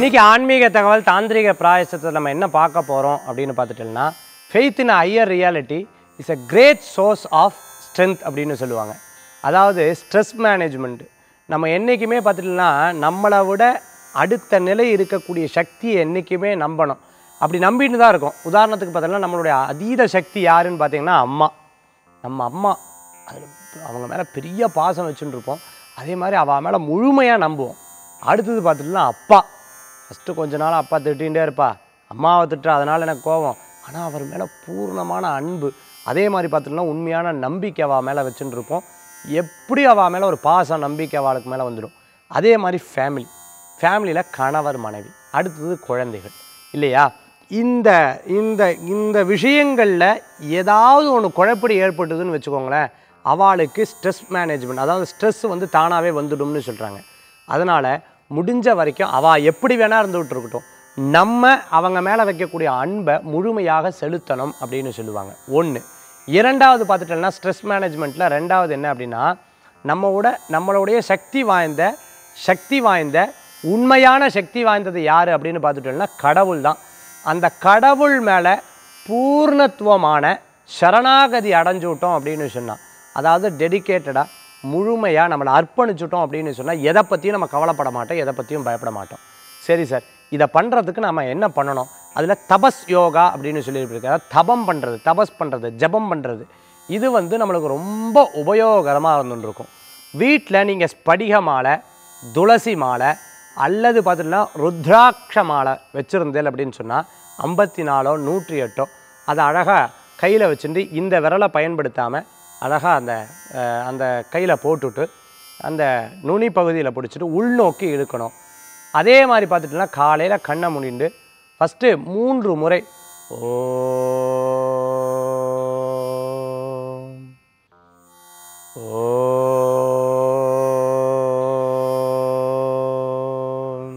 இன்னைக்கு ஆன்மீக தகவல் தாந்திரிக பிராயசத்தில் நம்ம என்ன பார்க்க போகிறோம் அப்படின்னு பார்த்துட்டோம்னா faith in higher reality is a great source of strength அப்படின்னு சொல்லுவாங்க அதாவது ஸ்ட்ரெஸ் மேனேஜ்மெண்ட் நம்ம என்றைக்குமே பார்த்துட்டோம்னா நம்மளை விட அடுத்த நிலை இருக்கக்கூடிய சக்தியை என்றைக்குமே நம்பணும் அப்படி நம்பிட்டு தான் இருக்கும் உதாரணத்துக்கு பார்த்தோம்னா நம்மளுடைய அதீத சக்தி யாருன்னு பார்த்தீங்கன்னா அம்மா நம்ம அம்மா அது அவங்க மேலே பெரிய பாசம் வச்சுட்டு இருப்போம் அதே மாதிரி அவள் மேலே முழுமையாக நம்புவோம் அடுத்தது பார்த்துட்டுனா அப்பா ஃபஸ்ட்டு கொஞ்ச நாள் அப்பா திட்டிகிட்டே இருப்பா அம்மாவை திட்டுற அதனால் எனக்கு கோவம் ஆனால் அவர் மேலே பூர்ணமான அன்பு அதே மாதிரி பார்த்துட்டுனா உண்மையான நம்பிக்கை அவள் மேலே வச்சுட்டு இருப்போம் எப்படி அவள் மேலே ஒரு பாசம் நம்பிக்கை அவளுக்கு மேலே வந்துடும் அதே மாதிரி ஃபேமிலி ஃபேமிலியில் கணவர் மனைவி அடுத்தது குழந்தைகள் இல்லையா இந்த இந்த இந்த விஷயங்களில் ஏதாவது ஒன்று குழப்படி ஏற்பட்டதுன்னு வச்சுக்கோங்களேன் அவளுக்கு ஸ்ட்ரெஸ் மேனேஜ்மெண்ட் அதாவது ஸ்ட்ரெஸ் வந்து தானாகவே வந்துடும்னு சொல்கிறாங்க அதனால் முடிஞ்ச வரைக்கும் அவள் எப்படி வேணால் இருந்துகிட்டு இருக்கட்டும் நம்ம அவங்க மேலே வைக்கக்கூடிய அன்பை முழுமையாக செலுத்தணும் அப்படின்னு சொல்லுவாங்க ஒன்று இரண்டாவது பார்த்துட்டோம்னா ஸ்ட்ரெஸ் மேனேஜ்மெண்ட்டில் ரெண்டாவது என்ன அப்படின்னா நம்மளோட நம்மளுடைய சக்தி வாய்ந்த சக்தி வாய்ந்த உண்மையான சக்தி வாய்ந்தது யார் அப்படின்னு பார்த்துட்டோம்னா கடவுள் தான் அந்த கடவுள் மேலே பூர்ணத்துவமான சரணாகதி அடைஞ்சு விட்டோம் அப்படின்னு சொன்னான் அதாவது டெடிகேட்டடாக முழுமையாக நம்மளை அர்ப்பணிச்சுட்டோம் அப்படின்னு சொன்னால் எதை பற்றியும் நம்ம கவலைப்பட மாட்டோம் எதை பற்றியும் பயப்பட மாட்டோம் சரி சார் இதை பண்ணுறதுக்கு நம்ம என்ன பண்ணணும் அதில் தபஸ் யோகா அப்படின்னு சொல்லியிருக்காங்க அதாவது தபம் பண்ணுறது தபஸ் பண்ணுறது ஜபம் பண்ணுறது இது வந்து நம்மளுக்கு ரொம்ப உபயோகரமாக இருந்துட்டு இருக்கும் வீட்டில் நீங்கள் ஸ்படிக மாலை துளசி மாலை அல்லது பார்த்துட்டுனா ருத்ராட்ச மாலை வச்சுருந்தேன் அப்படின்னு சொன்னால் ஐம்பத்தி நாலோ நூற்றி எட்டோ அதை அழகாக கையில் வச்சுட்டு இந்த விரலை பயன்படுத்தாமல் அழகாக அந்த அஹ், அந்த கையில் போட்டுட்டு அந்த நுனி பகுதியில் பிடிச்சிட்டு உள்நோக்கி இழுக்கணும் அதே மாதிரி பார்த்துட்டோம்னா காலையில் கண்ணை மூடிண்டு ஃபஸ்ட்டு மூன்று முறை ஓம் ஓம்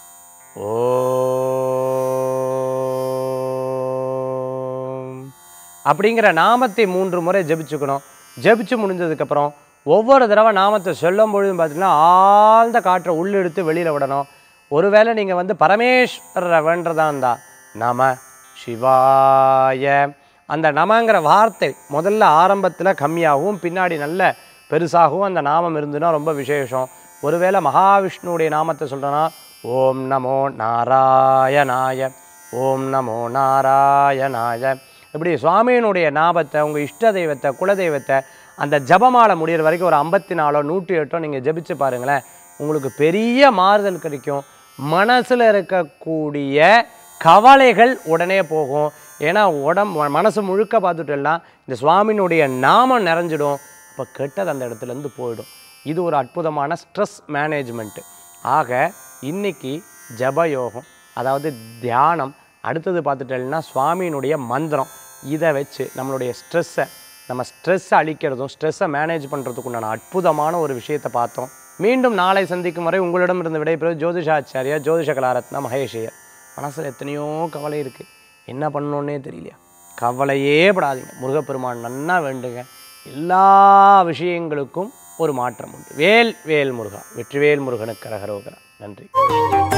ஓம் அப்படிங்கிற நாமத்தை மூன்று முறை ஜெபிச்சுக்கணும் ஜெபிச்சு முடிஞ்சதுக்கப்புறம் ஒவ்வொரு தடவை நாமத்தை சொல்லும் பொழுதும் பார்த்தீங்கன்னா ஆழ்ந்த காற்றை உள்ளெடுத்து வெளியில் விடணும் ஒருவேளை நீங்கள் வந்து பரமேஸ்வரரை வேண்டதா இருந்தா நம சிவாய அந்த நமங்கிற வார்த்தை முதல்ல ஆரம்பத்தில் கம்மியாகவும் பின்னாடி நல்ல பெருசாகவும் அந்த நாமம் இருந்துன்னா ரொம்ப விசேஷம் ஒருவேளை மகாவிஷ்ணுவுடைய நாமத்தை சொல்கிறேன்னா ஓம் நமோ நாராயணாய ஓம் நமோ நாராயணாய இப்படி சுவாமியினுடைய நாமத்தை உங்கள் இஷ்ட தெய்வத்தை குலதெய்வத்தை அந்த ஜபமாலை முடியிற வரைக்கும் ஒரு ஐம்பத்தி நாலோ நூற்றி எட்டோ நீங்கள் ஜெபிச்சு பாருங்களேன் உங்களுக்கு பெரிய மாறுதல் கிடைக்கும் மனசில் இருக்கக்கூடிய கவலைகள் உடனே போகும் ஏன்னா உடம்பு மனசு முழுக்க பார்த்துட்டோம்னா இந்த சுவாமியினுடைய நாமம் நிறைஞ்சிடும் அப்போ கெட்டது அந்த இடத்துலேருந்து போயிடும் இது ஒரு அற்புதமான ஸ்ட்ரெஸ் மேனேஜ்மெண்ட்டு ஆக இன்னைக்கு ஜபயோகம் அதாவது தியானம் அடுத்தது பார்த்துட்டோம்னா சுவாமியினுடைய மந்திரம் இதை வச்சு நம்மளுடைய ஸ்ட்ரெஸ்ஸை நம்ம ஸ்ட்ரெஸ்ஸை அழிக்கிறதும் ஸ்ட்ரெஸ்ஸை மேனேஜ் பண்ணுறதுக்கு உண்டான அற்புதமான ஒரு விஷயத்தை பார்த்தோம் மீண்டும் நாளை சந்திக்கும் வரை உங்களிடமிருந்து விடைபெறுவது ஜோதிஷாச்சாரியா ஜோதிஷ கலாரத்னா மகேஷையர் மனசில் எத்தனையோ கவலை இருக்குது என்ன பண்ணணுன்னே தெரியலையா கவலையே படாதீங்க முருகப்பெருமான் நன்னா வேண்டுங்க எல்லா விஷயங்களுக்கும் ஒரு மாற்றம் உண்டு வேல் வேல் முருகா வெற்றிவேல் முருகனுக்கு கரகரோகரா நன்றி